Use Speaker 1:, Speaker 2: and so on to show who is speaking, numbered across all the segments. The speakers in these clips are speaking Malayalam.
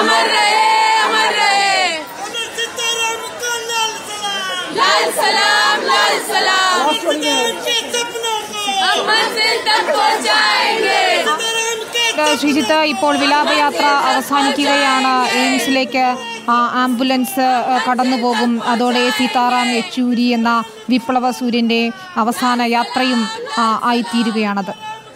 Speaker 1: अमर रहे अमर रहे लाल सलाम लाल सलाम हम मंजिल तक पहुंचाएंगे
Speaker 2: ശ്രീജിത്ത് ഇപ്പോൾ വിലാപയാത്ര അവസാനിക്കുകയാണ് എയിംസിലേക്ക് ആ, ആംബുലൻസ് ആ, കടന്നുപോകും അതോടെ സീതാറാം യെച്ചൂരി എന്ന വിപ്ലവ സൂര്യന്റെ അവസാന യാത്രയും ആ, ആയിത്തീരുകയാണത്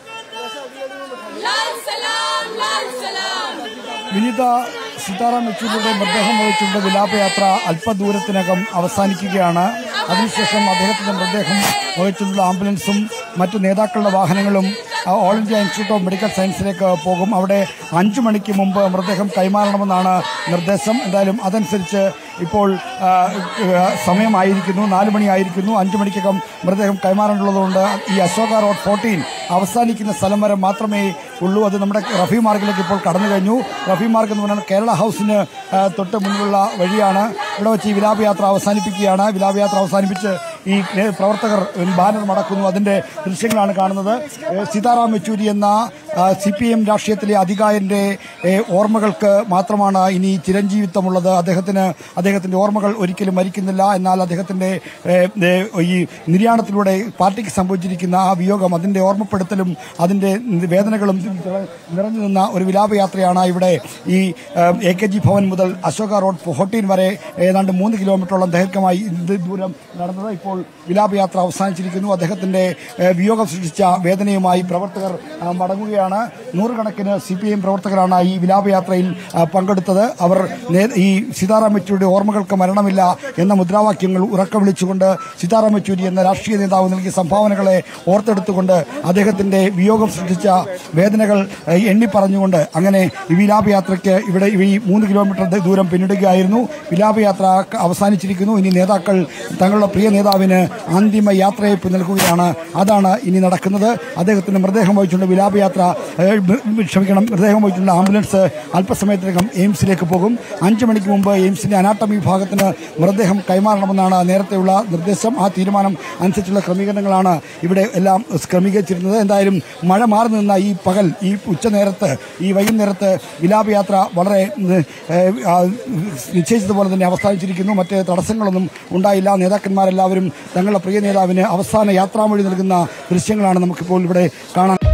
Speaker 1: लाल सलाम लाल सलाम
Speaker 3: വിനിത സീതാറാം യെച്ചൂരിയുടെ മൃതദേഹം വഹിച്ചുകൊണ്ട് വിലാപയാത്ര അല്പദൂരത്തിനകം അവസാനിക്കുകയാണ് അതിനുശേഷം അദ്ദേഹത്തിന്റെ മൃതദേഹം വഹിച്ചുള്ള ആംബുലൻസും മറ്റു നേതാക്കളുടെ വാഹനങ്ങളും ആ, all India institute of medical സയൻസിലേക്ക് പോകും അവിടെ അഞ്ചു മണിക്ക് മുമ്പ് മൃതദേഹം കൈമാറണമെന്നാണ് നിർദ്ദേശം എന്തായാലും അതനുസരിച്ച് ഇപ്പോൾ ആ, ആ, സമയമായിരിക്കുന്നു നാല് മണിയായിരിക്കുന്നു അഞ്ചു മണിക്കകം മൃതദേഹം കൈമാറേണ്ടതുകൊണ്ട് ഈ അശോക റോഡ് ഫോർട്ടീൻ അവസാനിക്കുന്ന സ്ഥലം വരെ മാത്രമേ ഉള്ളൂ അത് നമ്മുടെ റഫി മാർഗിലേക്ക് ഇപ്പോൾ കടന്നു കഴിഞ്ഞു റഫി മാർഗ് എന്ന് പറഞ്ഞാൽ കേരള ഹൗസിന് ആ, തൊട്ട് മുന്നിലുള്ള വഴിയാണ് ഇവിടെ വെച്ച് ഈ വിലാപയാത്ര അവസാനിപ്പിക്കുകയാണ് വിലാപയാത്ര അവസാനിപ്പിച്ച് ഈ നേ- പ്രവർത്തകർ ഒരു ബാനർ മടക്കുന്നു അതിന്റെ ദൃശ്യങ്ങളാണ് കാണുന്നത് ഏ, സീതാറാം യെച്ചൂരി എന്ന സി പി എം രാഷ്ട്രീയത്തിലെ അധികാരന്റെ ഏ, ഓർമ്മകൾക്ക് മാത്രമാണ് ഇനി ചിരഞ്ജീവിത്വമുള്ളത് അദ്ദേഹത്തിന് അദ്ദേഹത്തിന്റെ ഓർമ്മകൾ ഒരിക്കലും മരിക്കുന്നില്ല എന്നാൽ അദ്ദേഹത്തിന്റെ ഏ, ഏ, ഈ നിര്യാണത്തിലൂടെ പാർട്ടിക്ക് സംഭവിച്ചിരിക്കുന്ന ആ വിയോഗം അതിന്റെ ഓർമ്മപ്പെടുത്തലും അതിന്റെ വേദനകളും നിറഞ്ഞു നിന്ന ഒരു വിലാപയാത്രയാണ് ഇവിടെ ഈ എ കെ ജി ഭവൻ മുതൽ അശോക റോഡ് ഫോർട്ടീൻ വരെ ഏതാണ്ട് മൂന്ന് കിലോമീറ്ററോളം ദൈർഘ്യമായി ഇത് ദൂരം നടന്നത് ഇപ്പോൾ വിലാപയാത്ര അവസാനിച്ചിരിക്കുന്നു അദ്ദേഹത്തിന്റെ ഏഹ്, വിയോഗം സൃഷ്ടിച്ച വേദനയുമായി പ്രവർത്തകർ ആ, മടങ്ങുകയാണ് നൂറുകണക്കിന് സി പി എം പ്രവർത്തകരാണ് ഈ വിലാപയാത്രയിൽ ആ, പങ്കെടുത്തത് അവർ നേ- ഈ സീതാറാം യെച്ചൂരിയുടെ ഓർമ്മകൾക്ക് മരണമില്ല എന്ന മുദ്രാവാക്യങ്ങൾ ഉറക്കം വിളിച്ചുകൊണ്ട് സീതാറാം യെച്ചൂരി എന്ന രാഷ്ട്രീയ നേതാവ് നൽകിയ സംഭാവനകളെ ഓർത്തെടുത്തുകൊണ്ട് അദ്ദേഹത്തിന്റെ വിയോഗം സൃഷ്ടിച്ച വേദനകൾ ഏഹ്, എണ്ണി പറഞ്ഞുകൊണ്ട് അങ്ങനെ ഈ വിലാപയാത്രയ്ക്ക് ഇവിടെ ഈ മൂന്ന് കിലോമീറ്റർ ദ- ദൂരം പിന്നിടുകയായിരുന്നു വിലാപയാത്ര ക- അവസാനിച്ചിരിക്കുന്നു ഇനി നേതാക്കൾ തങ്ങളുടെ പ്രിയ നേതാവിന് അന്തിമ യാത്രയപ്പ് നൽകുകയാണ് അതാണ് ഇനി നടക്കുന്നത് അദ്ദേഹത്തിന്റെ മൃതദേഹം വഹിച്ചുകൊണ്ട് വിലാപയാത്ര ഏഹ്, മ- ക്ഷമിക്കണം മൃതദേഹം വഹിച്ചുള്ള ആംബുലൻസ് അല്പസമയത്തിനകം എയിംസിലേക്ക് പോകും അഞ്ചു മണിക്ക് മുമ്പ് എയിംസിന്റെ അനാട്ടമി വിഭാഗത്തിന് മൃതദേഹം കൈമാറണമെന്നാണ് നേരത്തെയുള്ള നിർദ്ദേശം ആ തീരുമാനം അനുസരിച്ചുള്ള ക്രമീകരണങ്ങളാണ് ഇവിടെ എല്ലാം ക്രമീകരിച്ചിരുന്നത് എന്തായാലും മഴ മാറി നിന്ന ഈ പകൽ ഈ ഉച്ചനേരത്ത് ഈ വൈകുന്നേരത്ത് വിലാപയാത്ര വളരെ ഉം, ഏഹ്, ആ, നിശ്ചയിച്ചതുപോലെ തന്നെ അവസാനിച്ചിരിക്കുന്നു മറ്റ് തടസ്സങ്ങളൊന്നും ഉണ്ടായില്ല നേതാക്കന്മാരെല്ലാവരും തങ്ങളുടെ പ്രിയ നേതാവിന് അവസാന യാത്രാമൊഴി നൽകുന്ന ദൃശ്യങ്ങളാണ് നമുക്കിപ്പോൾ ഇവിടെ കാണാൻ